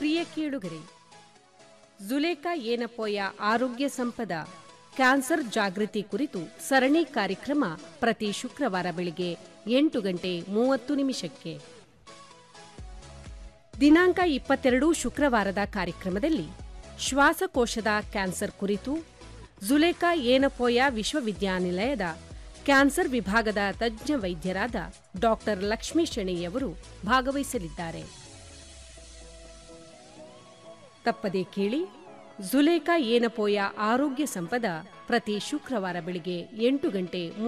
ಪ್ರಿಯ ಕೇಳುಗರೆ ಜುಲೇಖಾ ಏನಪೋಯ ಆರೋಗ್ಯ ಸಂಪದ ಕ್ಯಾನ್ಸರ್ ಜಾಗೃತಿ ಕುರಿತು ಸರಣಿ ಕಾರ್ಯಕ್ರಮ ಪ್ರತಿ ಶುಕ್ರವಾರ ಬೆಳಿಗ್ಗೆ ಎಂಟು ಗಂಟೆ ಮೂವತ್ತು ನಿಮಿಷಕ್ಕೆ ದಿನಾಂಕ ಇಪ್ಪತ್ತೆರಡು ಶುಕ್ರವಾರದ ಕಾರ್ಯಕ್ರಮದಲ್ಲಿ ಶ್ವಾಸಕೋಶದ ಕ್ಯಾನ್ಸರ್ ಕುರಿತು ಜುಲೇಖಾ ಏನಪೋಯ ವಿಶ್ವವಿದ್ಯಾನಿಲಯದ ಕ್ಯಾನ್ಸರ್ ವಿಭಾಗದ ತಜ್ಞ ವೈದ್ಯರಾದ ಡಾಕ್ಟರ್ ಲಕ್ಷ್ಮೀ ಶೆಣೆಯವರು ಭಾಗವಹಿಸಲಿದ್ದಾರೆ ತಪ್ಪದೆ ಕೇಳಿ ಜುಲೇಖಾ ಏನಪೋಯ ಆರೋಗ್ಯ ಸಂಪದ ಪ್ರತಿ ಶುಕ್ರವಾರ ಬೆಳಿಗ್ಗೆ ಎಂಟು ಗಂಟೆ